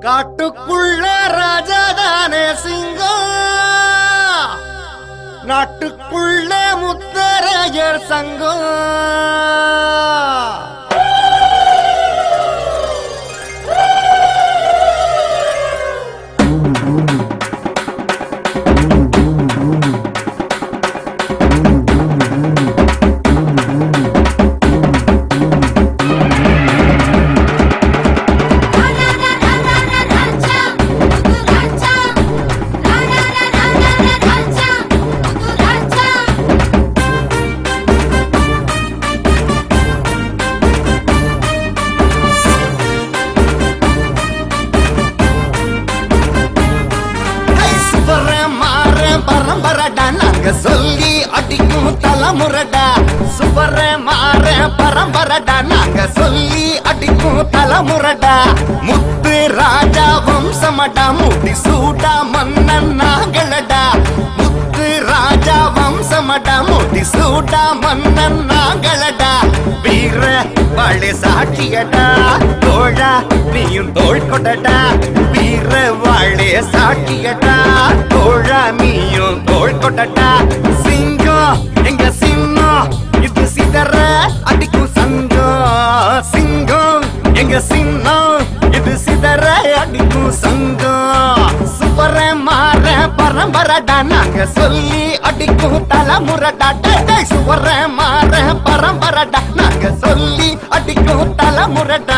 காட்டுக்குள்ள ராஜாதானே சிங்கம் நாட்டுக்குள்ள முத்தரையர் சங்கம் சுவரன் மாறன் பரம்பரடா நாங்க சொல்லி அடிக்கும் தலைமுறடா சுவரன் மாறன் பரம்பரடா நாங்க சொல்லி அடிக்கும் தலைமுறடா முத்து ராஜா வம்சமடா முடி சூடா மன்னன் நாங்களடா முத்து ராஜா வம்சமடா முடி சூடா மன்னன் நாங்களடா வீர வாழை சாட்சியடா தோழா நீயும் தோள் கொடடா வீர வாழை சாட்சியடா தோழா நீயும் தோள் கொடடா சிங்கம் எங்க சின்னம் இது சிதற அடிக்கும் சங்கம் சிங்கம் எங்க சின்னம் இது சிதற அடிக்கும் சங்கம் சுவர மாற பரம்பரடா நாங்க சொல்லி அடிக்கும் தலைமுறடா டேய், டேய், சுவர மாற பரம்பரடா நாங்க சொல்லி அடிக்கும் தலைமுறடா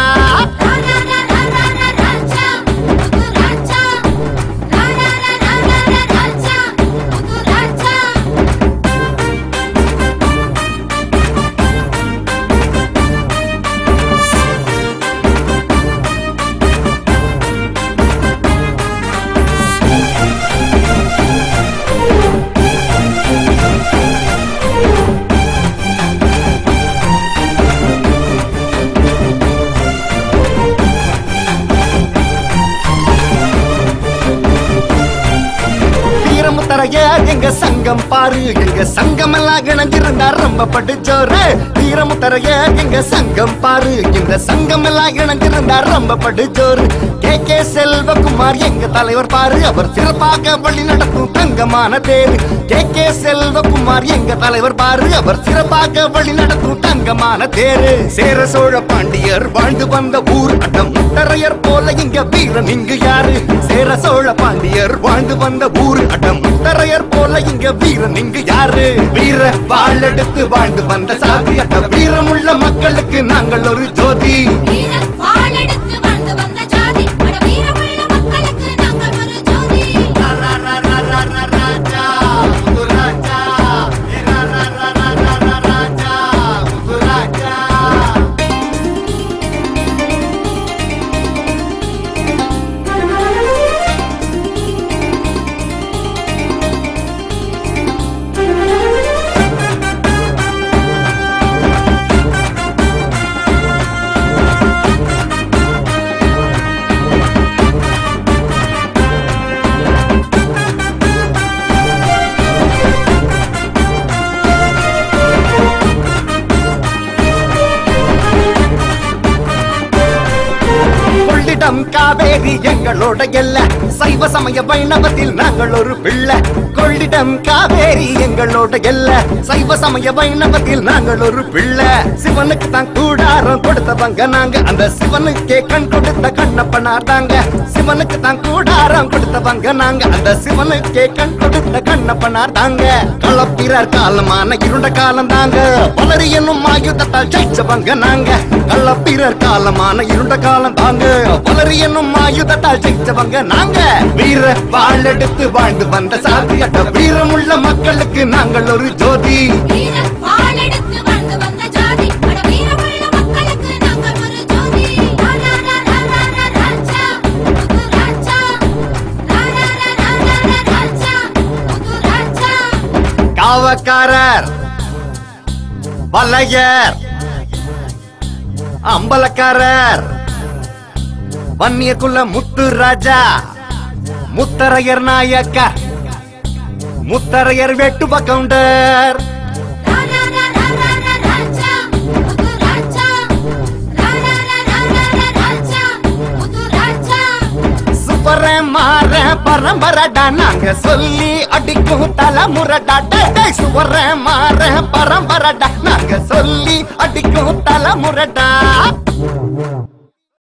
வீரமுத்தரைய எங்க சங்கம் பாரு எங்க சங்கம் எல்லாம் இணைஞ்சிருந்தா ரொம்ப படுச்சோரு வீரமுத்தரைய எங்க சங்கம் பாரு இந்த சங்கம் எல்லாம் இணைஞ்சிருந்தா ரொம்ப படுச்சோரு கே கே செல்வகுமார் எங்க தலைவர் பாரு அவர் சிறப்பாக வழி நடத்தும் தங்கமான தேரு கே கே செல்வகுமார் எங்க தலைவர் பாரு அவர் சிறப்பாக வழி நடத்தும் தங்கமான தேரு சேர சோழ பாண்டியர் வாழ்ந்து வந்த ஊர் அடம் முத்தரையர் போல இங்க வீரன் இங்கு யாரு சேர சோழ பாண்டியர் வாழ்ந்து வந்த ஊர் அடம் முத்தரையர் போல இங்க வீரன் இங்கு யாரு வீர வாழெடுத்து வாழ்ந்து வந்த சாதி அட்ட வீரமுள்ள மக்களுக்கு நாங்கள் ஒரு ஜோதி ராஜா முதுராஜா ராஜா முதுராஜா கொள்ளிடம் காவேரி எங்களோட எல்ல சைவ சமய வைணவத்தில் நாங்கள் ஒரு பிள்ளை கொள்ளிடம் காவேரி எங்களோட எல்ல சைவ சமய வைணவத்தில் நாங்கள் ஒரு பிள்ளை சிவனுக்கு தான் கூடாரம் கொடுத்தவங்க நாங்க அந்த சிவனுக்கே கண் கொடுத்த கண்ணப்பனார் தாங்க சிவனுக்கு தான் கூடாரம் கொடுத்தவங்க நாங்க அந்த சிவனுக்கே கண் கொடுத்த கண்ணப்பனார் தாங்க களப்பிறார் காலமான இருண்ட காலம் தாங்க பலரி என்னும் ஆயுதத்தால் ஜெயிச்சவங்க நாங்க களப்பிறர் காலமான இருண்ட காலம் தாங்க பலரி என்னும் ஆயுதத்தால் ஜெயிச்சவங்க நாங்க வீர வாழெடுத்து வாழ்ந்து வந்த சாதியட்ட வீரமுள்ள மக்களுக்கு நாங்கள் ஒரு ஜோதி காவக்காரர் வலையர் அம்பலக்காரர் வன்னியக்குள்ள முத்து ராஜா முத்தரையர் நாயக்கர் முத்தரையர் வெட்டு கவுண்டர் மாற பரம்பரடா நாங்க சொல்லி அடிக்கும் தலைமுறடா டேய், டேய், சுவர மாற பரம்பரடா நாங்க சொல்லி அடிக்கும் தலைமுறடா